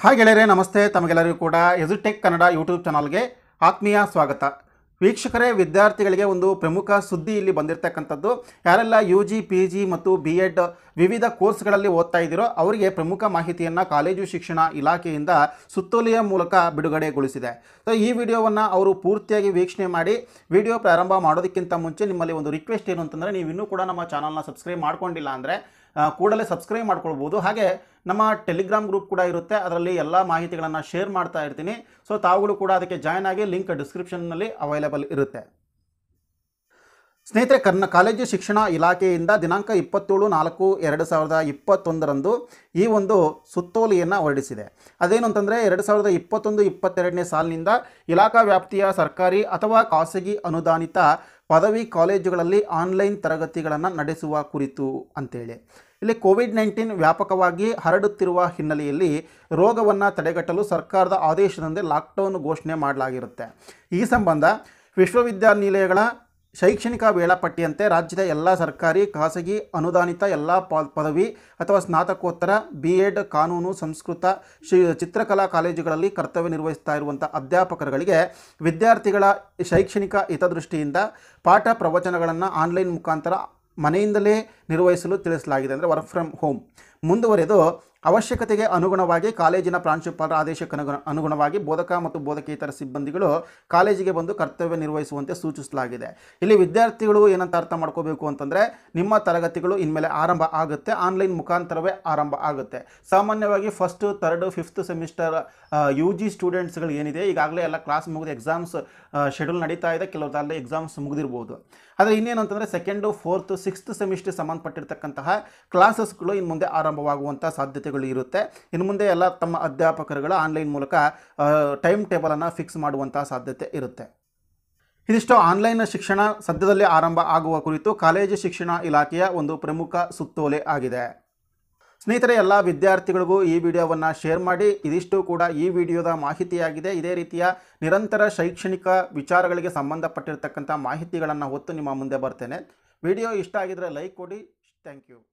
hi ಗೆಳೆಯರೇ ನಮಸ್ತೆ ತಮಗೆಲ್ಲರಿಗೂ ಕೂಡ ಎಜುಟೆಕ್ ಕನ್ನಡ ಯೂಟ್ಯೂಬ್ ಚಾನಲ್ಗೆ ಆತ್ಮೀಯ ಸ್ವಾಗತ ವೀಕ್ಷಕರೇ ವಿದ್ಯಾರ್ಥಿಗಳಿಗೆ ಒಂದು ಪ್ರಮುಖ ಸುದ್ದಿ ಇಲ್ಲಿ ಬಂದಿರತಕ್ಕಂಥದ್ದು ಯಾರೆಲ್ಲ ಯು ಜಿ ಪಿ ಜಿ ಮತ್ತು ಬಿ ಎಡ್ ವಿವಿಧ ಕೋರ್ಸ್ಗಳಲ್ಲಿ ಓದ್ತಾ ಇದ್ದೀರೋ ಅವರಿಗೆ ಪ್ರಮುಖ ಮಾಹಿತಿಯನ್ನು ಕಾಲೇಜು ಶಿಕ್ಷಣ ಇಲಾಖೆಯಿಂದ ಸುತ್ತೋಲೆಯ ಮೂಲಕ ಬಿಡುಗಡೆಗೊಳಿಸಿದೆ ಸೊ ಈ ವಿಡಿಯೋವನ್ನು ಅವರು ಪೂರ್ತಿಯಾಗಿ ವೀಕ್ಷಣೆ ಮಾಡಿ ವಿಡಿಯೋ ಪ್ರಾರಂಭ ಮಾಡೋದಕ್ಕಿಂತ ಮುಂಚೆ ನಿಮ್ಮಲ್ಲಿ ಒಂದು ರಿಕ್ವೆಸ್ಟ್ ಏನು ಅಂತಂದರೆ ನೀವು ಇನ್ನೂ ಕೂಡ ನಮ್ಮ ಚಾನಲ್ನ ಸಬ್ಸ್ಕ್ರೈಬ್ ಮಾಡ್ಕೊಂಡಿಲ್ಲ ಅಂದರೆ ಆ, ಕೂಡಲೇ ಸಬ್ಸ್ಕ್ರೈಬ್ ಮಾಡ್ಕೊಳ್ಬೋದು ಹಾಗೆ ನಮ್ಮ ಟೆಲಿಗ್ರಾಮ್ ಗ್ರೂಪ್ ಕೂಡ ಇರುತ್ತೆ ಅದರಲ್ಲಿ ಎಲ್ಲ ಮಾಹಿತಿಗಳನ್ನು ಶೇರ್ ಮಾಡ್ತಾ ಇರ್ತೀನಿ ಸೊ ತಾವುಗಳು ಕೂಡ ಅದಕ್ಕೆ ಜಾಯ್ನ್ ಆಗಿ ಲಿಂಕ್ ಡಿಸ್ಕ್ರಿಪ್ಷನ್ನಲ್ಲಿ ಅವೈಲೇಬಲ್ ಇರುತ್ತೆ ಸ್ನೇಹಿತರೆ ಕರ್ನ ಕಾಲೇಜು ಶಿಕ್ಷಣ ಇಲಾಖೆಯಿಂದ ದಿನಾಂಕ ಇಪ್ಪತ್ತೇಳು ನಾಲ್ಕು ಎರಡು ಸಾವಿರದ ಇಪ್ಪತ್ತೊಂದರಂದು ಈ ಒಂದು ಸುತ್ತೋಲೆಯನ್ನು ಹೊರಡಿಸಿದೆ ಅದೇನು ಅಂತಂದರೆ ಎರಡು ಸಾವಿರದ ಇಪ್ಪತ್ತೊಂದು ಇಪ್ಪತ್ತೆರಡನೇ ಸಾಲಿನಿಂದ ಇಲಾಖಾ ವ್ಯಾಪ್ತಿಯ ಸರ್ಕಾರಿ ಅಥವಾ ಖಾಸಗಿ ಅನುದಾನಿತ ಪದವಿ ಕಾಲೇಜುಗಳಲ್ಲಿ ಆನ್ಲೈನ್ ತರಗತಿಗಳನ್ನು ನಡೆಸುವ ಕುರಿತು ಅಂತೇಳಿ ಇಲ್ಲಿ ಕೋವಿಡ್ ನೈನ್ಟೀನ್ ವ್ಯಾಪಕವಾಗಿ ಹರಡುತ್ತಿರುವ ಹಿನ್ನೆಲೆಯಲ್ಲಿ ರೋಗವನ್ನು ತಡೆಗಟ್ಟಲು ಸರ್ಕಾರದ ಆದೇಶದಂತೆ ಲಾಕ್ಡೌನ್ ಘೋಷಣೆ ಮಾಡಲಾಗಿರುತ್ತೆ ಈ ಸಂಬಂಧ ವಿಶ್ವವಿದ್ಯಾನಿಲಯಗಳ ಶೈಕ್ಷಣಿಕ ವೇಳಾಪಟ್ಟಿಯಂತೆ ರಾಜ್ಯದ ಎಲ್ಲ ಸರ್ಕಾರಿ ಖಾಸಗಿ ಅನುದಾನಿತ ಎಲ್ಲ ಪ ಪದವಿ ಅಥವಾ ಸ್ನಾತಕೋತ್ತರ ಬಿ ಎಡ್ ಕಾನೂನು ಸಂಸ್ಕೃತ ಶಿ ಚಿತ್ರಕಲಾ ಕಾಲೇಜುಗಳಲ್ಲಿ ಕರ್ತವ್ಯ ನಿರ್ವಹಿಸ್ತಾ ಇರುವಂಥ ಅಧ್ಯಾಪಕರುಗಳಿಗೆ ವಿದ್ಯಾರ್ಥಿಗಳ ಶೈಕ್ಷಣಿಕ ಹಿತದೃಷ್ಟಿಯಿಂದ ಪಾಠ ಪ್ರವಚನಗಳನ್ನು ಆನ್ಲೈನ್ ಮುಖಾಂತರ ಮನೆಯಿಂದಲೇ ನಿರ್ವಹಿಸಲು ತಿಳಿಸಲಾಗಿದೆ ಅಂದರೆ ವರ್ಕ್ ಫ್ರಮ್ ಹೋಮ್ ಮುಂದುವರೆದು ಅವಶ್ಯಕತೆಗೆ ಅನುಗುಣವಾಗಿ ಕಾಲೇಜಿನ ಪ್ರಾಂಶುಪಾಲರ ಆದೇಶಕ್ಕೆ ಅನುಗುಣ ಅನುಗುಣವಾಗಿ ಬೋಧಕ ಮತ್ತು ಬೋಧಕೇತರ ಸಿಬ್ಬಂದಿಗಳು ಕಾಲೇಜಿಗೆ ಬಂದು ಕರ್ತವ್ಯ ನಿರ್ವಹಿಸುವಂತೆ ಸೂಚಿಸಲಾಗಿದೆ ಇಲ್ಲಿ ವಿದ್ಯಾರ್ಥಿಗಳು ಏನಂತ ಅರ್ಥ ಮಾಡ್ಕೋಬೇಕು ಅಂತಂದರೆ ನಿಮ್ಮ ತರಗತಿಗಳು ಇನ್ಮೇಲೆ ಆರಂಭ ಆಗುತ್ತೆ ಆನ್ಲೈನ್ ಮುಖಾಂತರವೇ ಆರಂಭ ಆಗುತ್ತೆ ಸಾಮಾನ್ಯವಾಗಿ first third fifth semester U G ಸ್ಟೂಡೆಂಟ್ಸ್ಗಳು ಏನಿದೆ ಈಗಾಗಲೇ ಎಲ್ಲ ಕ್ಲಾಸ್ ಮುಗಿದು ಎಕ್ಸಾಮ್ಸ್ ಶೆಡ್ಯೂಲ್ ನಡೀತಾ ಇದೆ ಕೆಲವ್ರಲ್ಲಿ ಎಕ್ಸಾಮ್ಸ್ ಮುಗಿದಿರ್ಬೋದು ಆದರೆ ಇನ್ನೇನು ಅಂತಂದರೆ ಸೆಕೆಂಡು ಫೋರ್ತು ಸಿಕ್ಸ್ತ್ ಸೆಮಿಸ್ಟರ್ ಸಂಬಂಧಪಟ್ಟಿರ್ತಕ್ಕಂತಹ ಕ್ಲಾಸಸ್ಗಳು ಇನ್ನು ಮುಂದೆ ಆರಂಭವಾಗುವಂಥ ಸಾಧ್ಯತೆಗಳು ಇರುತ್ತೆ ಇನ್ನು ಮುಂದೆ ಎಲ್ಲ ತಮ್ಮ ಅಧ್ಯಾಪಕರುಗಳ ಆನ್ಲೈನ್ ಮೂಲಕ ಟೈಮ್ ಟೇಬಲನ್ನು ಫಿಕ್ಸ್ ಮಾಡುವಂಥ ಸಾಧ್ಯತೆ ಇರುತ್ತೆ ಇದಿಷ್ಟು ಆನ್ಲೈನ್ ಶಿಕ್ಷಣ ಸದ್ಯದಲ್ಲೇ ಆರಂಭ ಆಗುವ ಕುರಿತು ಕಾಲೇಜು ಶಿಕ್ಷಣ ಇಲಾಖೆಯ ಒಂದು ಪ್ರಮುಖ ಸುತ್ತೋಲೆ ಆಗಿದೆ ಸ್ನೇಹಿತರೆ ಎಲ್ಲ ವಿದ್ಯಾರ್ಥಿಗಳಿಗೂ ಈ ವಿಡಿಯೋವನ್ನು ಶೇರ್ ಮಾಡಿ ಇದಿಷ್ಟು ಕೂಡ ಈ ವಿಡಿಯೋದ ಮಾಹಿತಿಯಾಗಿದೆ ಇದೇ ರೀತಿಯ ನಿರಂತರ ಶೈಕ್ಷಣಿಕ ವಿಚಾರಗಳಿಗೆ ಸಂಬಂಧಪಟ್ಟಿರ್ತಕ್ಕಂಥ ಮಾಹಿತಿಗಳನ್ನು ಹೊತ್ತು ನಿಮ್ಮ ಮುಂದೆ ಬರ್ತೇನೆ ವಿಡಿಯೋ ಇಷ್ಟ ಆಗಿದರೆ ಲೈಕ್ ಕೊಡಿ ಥ್ಯಾಂಕ್ ಯು